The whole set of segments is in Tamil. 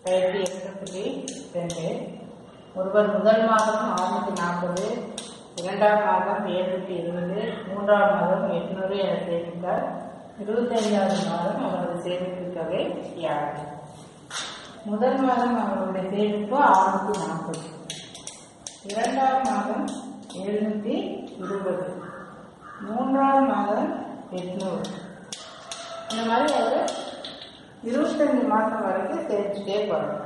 பயிற்சி எட்டு புள்ளி ரெண்டு ஒருவர் முதல் மாதம் ஆறுநூற்றி நாற்பது இரண்டாம் மாதம் எழுநூற்றி இருபது மூன்றாம் மாதம் எட்நூறு என சேமித்தார் இருபத்தைந்தாவது மாதம் அவரது சேமிப்பு தொகை யார் முதல் மாதம் அவருடைய சேமிப்பு ஆறுநூற்றி நாற்பது இரண்டாம் மாதம் எழுநூற்றி இருபது மூன்றாம் மாதம் எட்நூறு இந்த மாதிரி அவர் இருபத்தஞ்சு மாதம் வரைக்கும் சேர்த்துட்டே போகிறார்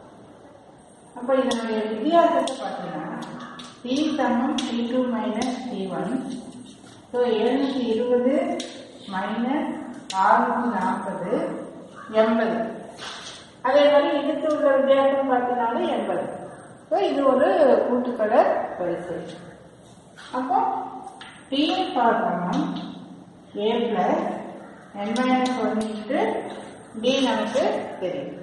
அப்போ இதனுடைய வித்தியாசத்தை பார்த்தீங்கன்னா டி சமம் T two minus T one so எழுநூற்றி இருபது மைனஸ் ஆறுநூற்றி நாற்பது எண்பது அதே மாதிரி இதுக்கு உள்ள வித்தியாசம் பார்த்தீங்கன்னாலும் எண்பது ஸோ இது ஒரு கூட்டுக்கடை வரிசை அப்போ டி ஃபார் சமம் A plus N minus one into T நமக்கு தெரியும்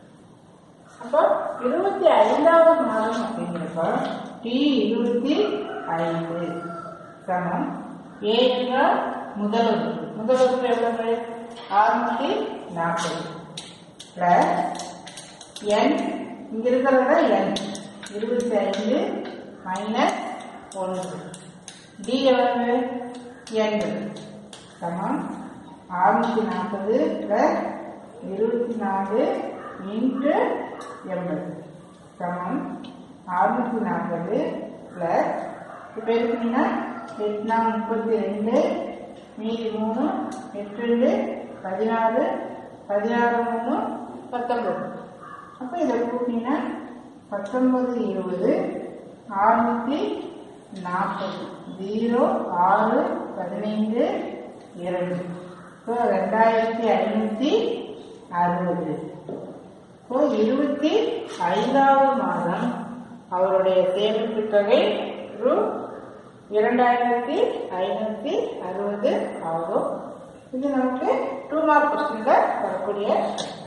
அப்போ இருபத்தி ஐந்தாவது மாதம் அப்படிங்கிறப்ப டி இருபத்தி ஐந்து சமம் ஏ என்றால் முதல் உறுப்பு முதல் உறுப்பு எவ்வளவு அறுநூத்தி நாற்பது பிளஸ் என் இங்க இருக்கிறத என் இருபத்தி ஐந்து மைனஸ் ஒன்று டி எவ்வளவு எண்பது சமம் அறுநூத்தி நாற்பது பிளஸ் இருபத்தி நாலு இன்ட்டு எண்பது சமம் அறுநூத்தி நாற்பது பிளஸ் இப்போ இருக்குன்னா எட்டுனா முப்பத்தி ரெண்டு மீதி மூணு எட்டு ரெண்டு பதினாறு பதினாறு மூணு பத்தொன்பது அப்போ இதை கூட்டினா பத்தொன்பது இருபது அறுநூத்தி நாற்பது ஜீரோ ஆறு பதினைந்து இரண்டு ஸோ ரெண்டாயிரத்தி ஐநூற்றி அறுபது ஸோ இருபத்தி ஐந்தாவது மாதம் அவருடைய சேமிப்பு தொகை ரூ இரண்டாயிரத்தி ஐநூற்றி அறுபது ஆகும் இது நமக்கு டூ மார்க் கொஸ்டின்ல வரக்கூடிய